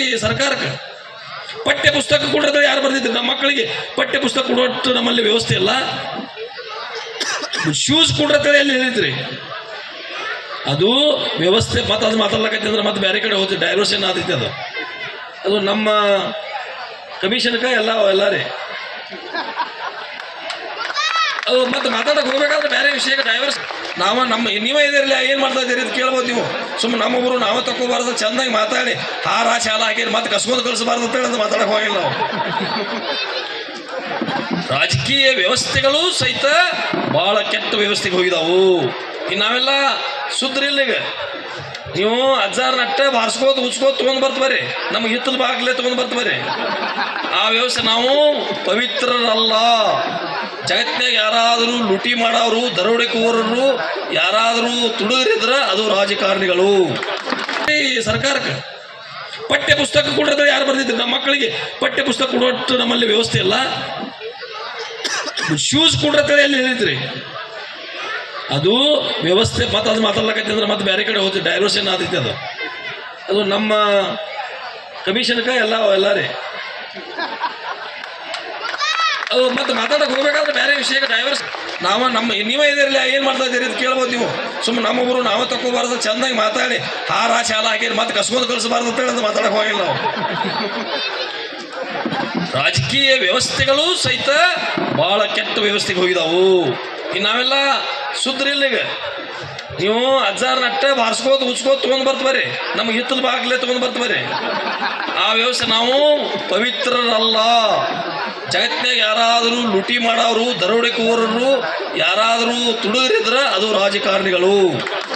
ಸರ್ಕಾರಕ್ಕೆ ಪಠ್ಯ ಪುಸ್ತಕ ಕೊಡೋದು ಯಾರು ಬರ್ದಿದ್ರು ನಮ್ಮ ಮಕ್ಕಳಿಗೆ ಪಠ್ಯ ಪುಸ್ತಕ ಕೊಡೋಷ್ಟು ನಮ್ಮಲ್ಲಿ ವ್ಯವಸ್ಥೆ ಇಲ್ಲ ಶೂಸ್ ಕೊಡ್ರತ್ತೇಳಿ ಎಲ್ಲಿ ಹೇಳಿದ್ರಿ ಅದು ವ್ಯವಸ್ಥೆ ಮತ್ತೆ ಅದು ಮಾತಾಡ್ಲಕತ್ತಿದ್ರೆ ಮತ್ತೆ ಬೇರೆ ಕಡೆ ಹೋಗ್ತೀವಿ ಡೈವರ್ಷನ್ ಆದೈತೆ ಅದು ಅದು ನಮ್ಮ ಕಮಿಷನ್ಕ ಎಲ್ಲ ಎಲ್ಲ ರೀ ಅದು ಮತ್ತೆ ಮಾತಾಡಕ್ ಹೋಗ್ಬೇಕಾದ್ರೆ ಬೇರೆ ವಿಷಯಕ್ಕೆ ಡೈವರ್ಸ್ ನಾವು ನಮ್ಮ ನೀವೇ ಇದಿರಲಿ ಏನು ಮಾಡ್ತಾ ಇದ್ದೀರಿ ಅಂತ ಕೇಳ್ಬೋದು ನೀವು ಸುಮ್ಮನೆ ನಮ್ಮೊಬ್ಬರು ನಾವೇ ತಗೋಬಾರ್ದು ಚಂದಾಗಿ ಮಾತಾಡಿ ಹಾರ ಶಾಲ ಹಾಕಿ ಮತ್ತೆ ಕಸ್ಕೊಂಡು ಕಳಿಸಬಾರ್ದು ಅಂತೇಳಿ ಅಂತ ಮಾತಾಡಕ್ ಹೋಗಿಲ್ಲ ನಾವು ರಾಜಕೀಯ ವ್ಯವಸ್ಥೆಗಳು ಸಹಿತ ಬಹಳ ಕೆಟ್ಟ ವ್ಯವಸ್ಥೆಗೆ ಹೋಗಿದಾವು ಇನ್ನು ನಾವೆಲ್ಲ ಸುದ್ರಿ ಇಲ್ಲ ಈಗ ನೀವು ಅಜ್ಜಾರ್ ನಟ್ಟ ಬಾರ್ಸ್ಕೋತ ಉಚ್ಕೋತ ತೊಗೊಂಡ್ ಬರ್ತಬರ್ರಿ ನಮ್ಗೆ ಹಿತ್ತಲ ಬಾಗ್ಲೇ ತೊಗೊಂಡ್ ಬರ್ತಬರ್ರಿ ಆ ವ್ಯವಸ್ಥೆ ನಾವು ಪವಿತ್ರರಲ್ಲ ಜಗತ್ನಾಗ ಯಾರಾದರೂ ಲೂಟಿ ಮಾಡೋರು ದರೋಡೆಕೋರರು ಯಾರಾದರೂ ತುಡುಗರಿದ್ರ ಅದು ರಾಜಕಾರಣಿಗಳು ಈ ಸರ್ಕಾರಕ್ಕೆ ಪಠ್ಯ ಪುಸ್ತಕ ಕೊಡೋದು ಯಾರು ಬರ್ದಿದ್ರು ನಮ್ಮ ಮಕ್ಕಳಿಗೆ ಪಠ್ಯ ಪುಸ್ತಕ ಕೊಡೋಷ್ಟು ನಮ್ಮಲ್ಲಿ ವ್ಯವಸ್ಥೆ ಇಲ್ಲ ಶೂಸ್ ಕೊಡ್ರತ್ತೇಳಿ ಎಲ್ಲಿ ಹೇಳಿದ್ರಿ ಅದು ವ್ಯವಸ್ಥೆ ಮತ್ತೆ ಅದು ಮಾತಾಡ್ಲಕತ್ತಿದ್ರೆ ಮತ್ತೆ ಬೇರೆ ಕಡೆ ಹೋಗ್ತೀವಿ ಡೈವರ್ಷನ್ ಆದೈತೆ ಅದು ಅದು ನಮ್ಮ ಕಮಿಷನ್ಕ ಎಲ್ಲ ಎಲ್ಲ ರೀ ಅದು ಮತ್ತೆ ಮಾತಾಡಕ್ ಹೋಗ್ಬೇಕಾದ್ರೆ ಬೇರೆ ವಿಷಯಕ್ಕೆ ಡೈವರ್ಸ್ ನಾವು ನಮ್ಮ ನೀವೇ ಇದಿರಲಿ ಏನು ಮಾಡ್ತಾ ಇದ್ದೀರಿ ಅಂತ ಕೇಳ್ಬೋದು ನೀವು ಸುಮ್ಮನೆ ನಮ್ಮೊಬ್ಬರು ನಾವೇ ತಗೋಬಾರ್ದು ಚಂದಾಗಿ ಮಾತಾಡಿ ಹಾರ ಶಾಲ ಹಾಕಿ ಮತ್ತೆ ಕಸ್ಕೊಂಡು ಕಳಿಸಬಾರ್ದು ಅಂತೇಳಿ ಅಂತ ಮಾತಾಡಕ್ ಹೋಗಿಲ್ಲ ನಾವು ರಾಜಕೀಯ ವ್ಯವಸ್ಥೆಗಳು ಸಹಿತ ಬಹಳ ಕೆಟ್ಟ ವ್ಯವಸ್ಥೆಗೆ ಹೋಗಿದಾವು ಇನ್ನು ನಾವೆಲ್ಲ ಸುದ್ರಿ ಇಲ್ಲ ಈಗ ನೀವು ಅಜ್ಜಾರ್ ನಟ್ಟ ಬಾರ್ಸ್ಕೋತ ಉಚ್ಕೋತ ತೊಗೊಂಡ್ ಬರ್ತಬರ್ರಿ ನಮ್ಗೆ ಹಿತ್ತಲ ಬಾಗ್ಲೇ ತೊಗೊಂಡ್ ಬರ್ತಬರ್ರಿ ಆ ವ್ಯವಸ್ಥೆ ನಾವು ಪವಿತ್ರರಲ್ಲ ಜಗತ್ನಾಗ ಯಾರಾದರೂ ಲೂಟಿ ಮಾಡೋರು ದರೋಡೆಕೋರರು ಯಾರಾದರೂ ತುಡುಗರಿದ್ರ ಅದು ರಾಜಕಾರಣಿಗಳು